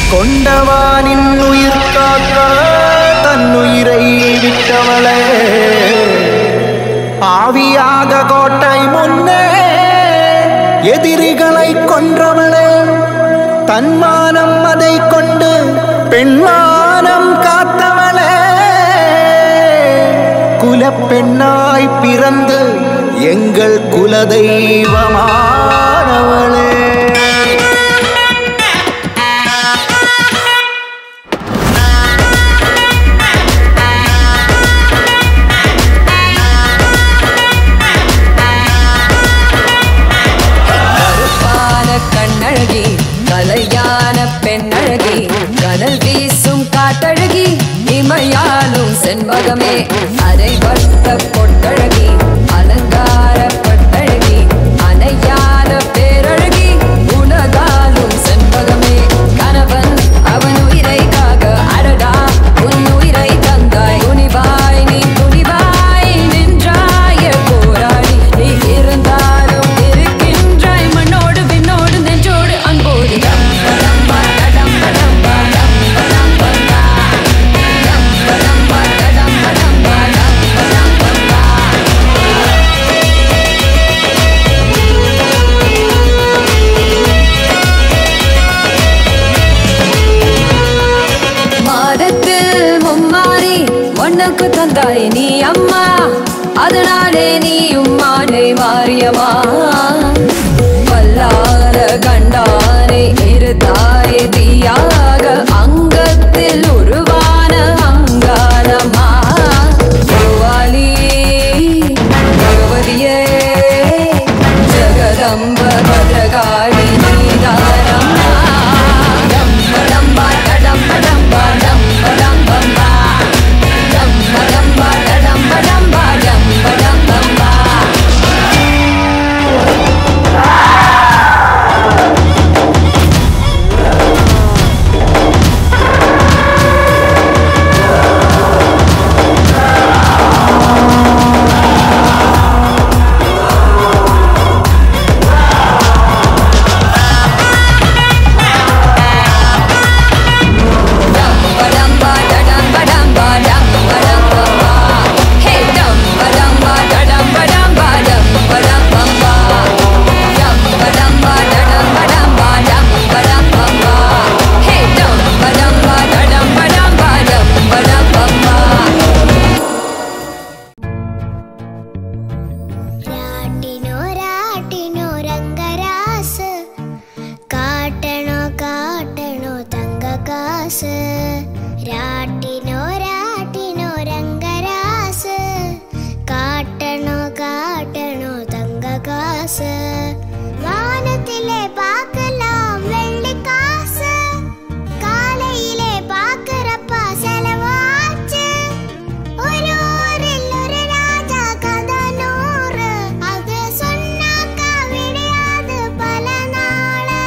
கொண்டவானின் உயிர் காக்க தன்னுயிரை விட்டவளே ஆவியாக கோட்டை முன்னே எதிரிகளை கொன்றவளே தன்மானம் அதை கொண்டு பெண்மானம் காத்தவளே குலப்பெண்ணாய் பிறந்து எங்கள் குலதெய்வமானவளே கருப்பான கண்ணழகி கலையான பெண்ணழகி கடல் வீசும் காட்டழகி இமையாலும் செண்பகமே அரைவட்ட பொட்டழகி அலங்கார பட்டழகி அணையான பேரழகி உனதாலும் செண்பகமே கணவன் அவன் உயிரை காக அடடா உன் உயிரை தந்தாய் துணிவாய் நீ துணிவாய் நின்றாய போராடி நீ இருந்தாலும் இருக்கின்றாய் மண்ணோடு விண்ணோடு நெஞ்சோடு அன்போடு டம் படம் பா, டடம் படம் பா, டம் படம் பம்பா. டம் படம் பா, டடம் படம் பா, டம் படம் பம்பா. மாதத்தில் மும்மாறி ஒண்ணுக்கு தந்தாய் நீ அம்மா அதனாலே நீயும் மானை மாறியம்மா வல்லார கண்டானே இருதாய் தீயாக அங்கத்தில் உருவான அங்காரமா குருவாலி பகவதியே ஜகதம்ப பத்ரகாளி நீதாரம்மா டம்படம்பா டடம்படம்பா டம்படம்பம்பா டம்படம்பா டடம்படம்பா டம்படம்பம்பா டம்படம்பா டடம்படம்பா டம்படம்பம்பா ஹே டம்படம்பா டடம்படம்பா டம்படம்பம்பா டம்படம்பா டடம்படம்பா டம்படம்பம்பா ஹே டம்படம்பா டடம்படம்பா டம்படம்பம்பா രാട്ടിനോ രാട്ടിനോ രംഗരാസ് കാട്ടണോ കാട്ടണോ തങ്കകാസ് രാട്ടിനോ രാട്ടിനോ രംഗരാസ് കാട്ടണോ കാട്ടണോ തങ്കകാസ് വാനത്തിലെ பார்க்கலாம் வெள்ளிக்காசு காலையிலே பார்க்கறப்ப செலவாச்சு ஒரு ஊரில் ஒரு ராஜா கதை நூறு அது சொன்னாக்கா விடியாது பல நாள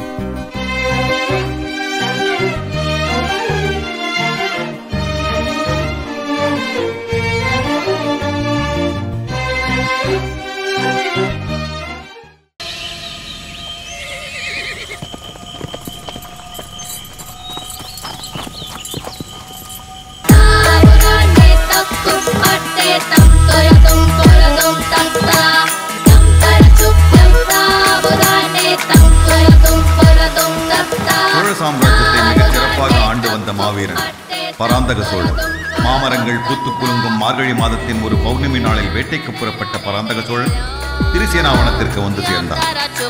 சோழ சாம்ராஜ்யத்தை மிகச் சிறப்பாக ஆண்டு வந்த மாவீரன் பராந்தக சோழன் மாமரங்கள் பூத்து குலுங்கும் மார்கழி மாதத்தின் ஒரு பௌர்ணமி நாளில் வேட்டைக்கு புறப்பட்ட பராந்தக சோழன் திருசேனாவனத்திற்கு வந்து சேர்ந்தார்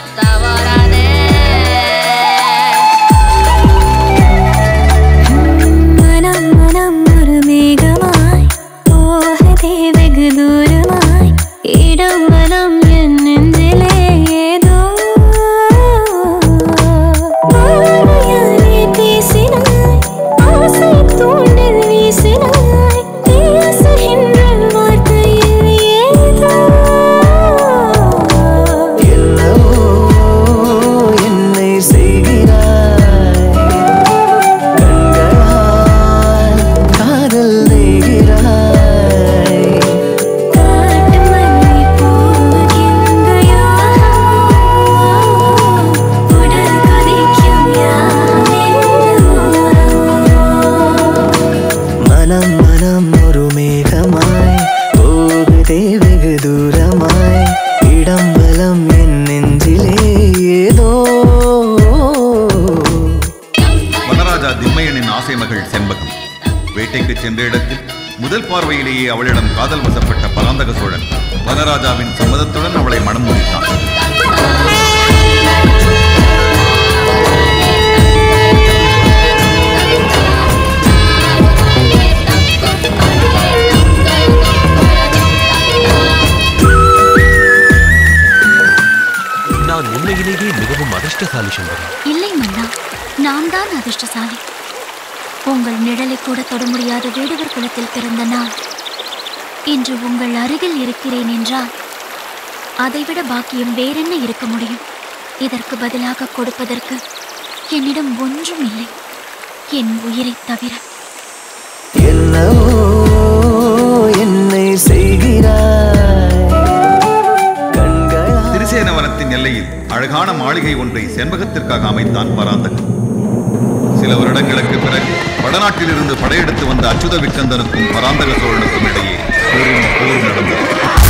മനം മനം ഒരു മേഘമായി പോഹതേ വെகு ദൂരമായി ഇടം വലം എൻ നെഞ്ചിലെ ഏതോ பார்வையாலே பேசினாய் ஆசை தூண்டில் வீசினாய் பேசுகின்ற வார்த்தையில் ஏதோ என்னவோ ஆசை மகள் செண்பகம் வேட்டைக்கு சென்ற இடத்தில் முதல் பார்வையிலேயே அவளிடம் காதல் வசப்பட்ட பராந்தக சோழன் வனராஜாவின் சம்மதத்துடன் அவளை மனம் முடித்தான் நான் உண்மையிலேயே மிகவும் அதிர்ஷ்டசாலி சண்பகம் இல்லை மன்னா நான் தான் அதிர்ஷ்டசாலி உங்கள் நிழலை கூட தொட முடியாத வேடுவர் குலத்தில் பிறந்த நான் இன்று உங்கள் அருகில் இருக்கிறேன் என்றால் அதைவிட பாக்கியம் வேறென்ன இருக்க முடியும் இதற்கு பதிலாக கொடுப்பதற்கு என்னிடம் ஒன்றும் இல்லை என் உயிரைத் தவிர என்னவோ என்னை செய்கிறாய் கண்களா திருசேனவனத்தின் எல்லையில் அழகான மாளிகை ஒன்றை செண்பகத்திற்காக அமைத்தான் பராந்தகன் சில வருடங்களுக்கு பிறகு வடநாட்டிலிருந்து படையெடுத்து வந்த அச்சுத விக்கந்தனுக்கும் பராந்தக சோழனுக்கும் இடையே பெரும் போர் நடந்தது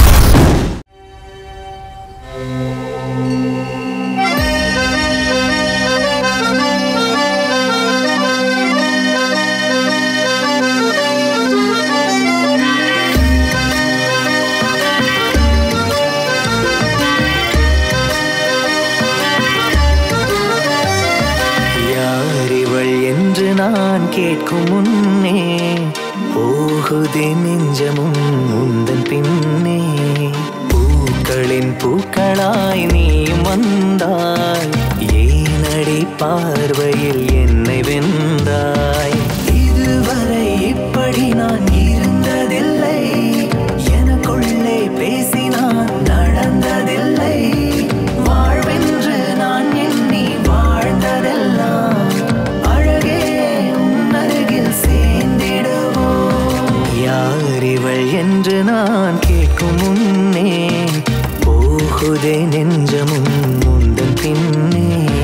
யார் இவள் என்று நான் கேட்கும் முன்னே போகுதே நெஞ்சமும் உந்தன் பின்னே பூக்களின் பூக்களாய் நீ வந்தாய் ஏனடி பார்வையில் என்னை வென்றாய் இதுவரை இப்படி நான் இருந்ததில்லை எனக்குள்ளே பேசி நான் நடந்ததில்லை வாழ்வென்று நான் எண்ணி வாழ்ந்ததெல்லாம் அழகே உன் அருகில் சேர்ந்திடுவோம் யார் இவள் என்று நான் கேட்கும் முன்னே போகுதே நெஞ்சமும் முந்தன் பின்னே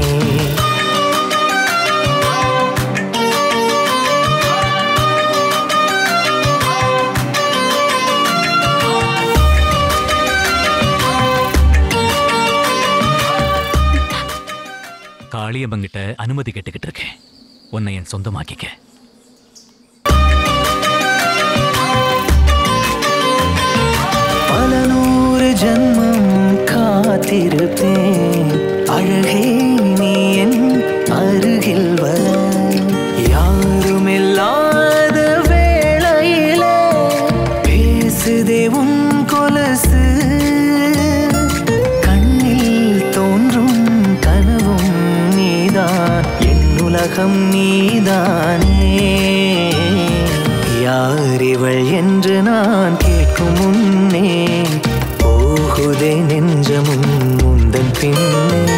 காளியம்மங்கிட்ட அனுமதி கேட்டுக்கிட்டு இருக்கேன் உன்னை என் சொந்தமாக்கிக்க பல நூறு ஜன்மம் காத்திருப்பேன் அழகே நீ என் அருகில் வர யாருமில்லாத வேளையிலே பேசுதே உன் கொலசு கண்ணில் தோன்றும் கனவும் நீதான் என் உலகம் நீதானே யார் இவள் என்று நான் கேட்கும் முன்னே போகுதே நெஞ்சமும் முந்தன் பின்னே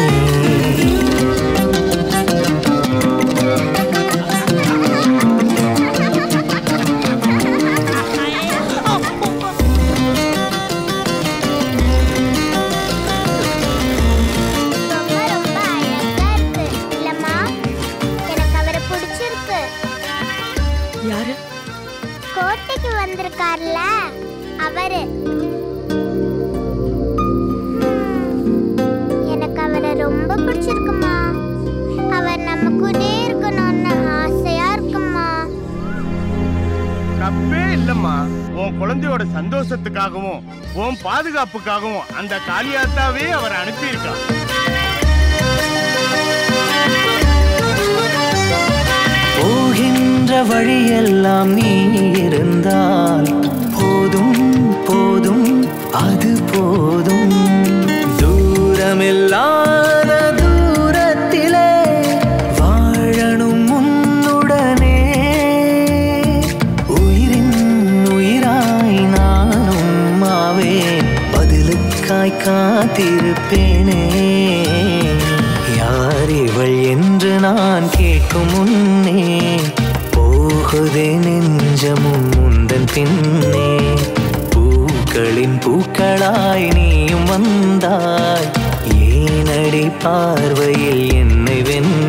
ரொம்ப ரொம்ப அழகா இருக்கு இல்லம்மா எனக்கு அவரை பிடிச்சிருக்கு யாரு கோட்டைக்கு வந்திருக்கார்ல அவரு எனக்கு அவரை ரொம்ப பிடிச்சிருக்குமா அவர் நம்ம கூடயே இருக்கணும்னு ஆசையா இருக்குமா தப்பே இல்லம்மா உன் குழந்தையோட சந்தோஷத்துக்காகவும் உன் பாதுகாப்புக்காகவும் அந்த காளியாத்தாவே அவர் அனுப்பியிருக்கான் போகின்ற வழியெல்லாம் நீ இருந்தால் போதும் போதும் அது போதும் தூரமில்லாத தூரத்திலே வாழணும் உன்னுடனே உயிரின் உயிராய் நானும் ஆவேன் பதிலுக்காய் காத்திருப்பேனே யார் இவள் என்று நான் கேட்கும் முன்னே போகுதே நெஞ்சமும் முந்தன் பின்னே பூக்களின் பூக்களாய் நீயும் வந்தாய் ஏனடி பார்வையில் என்னை வென்றாய்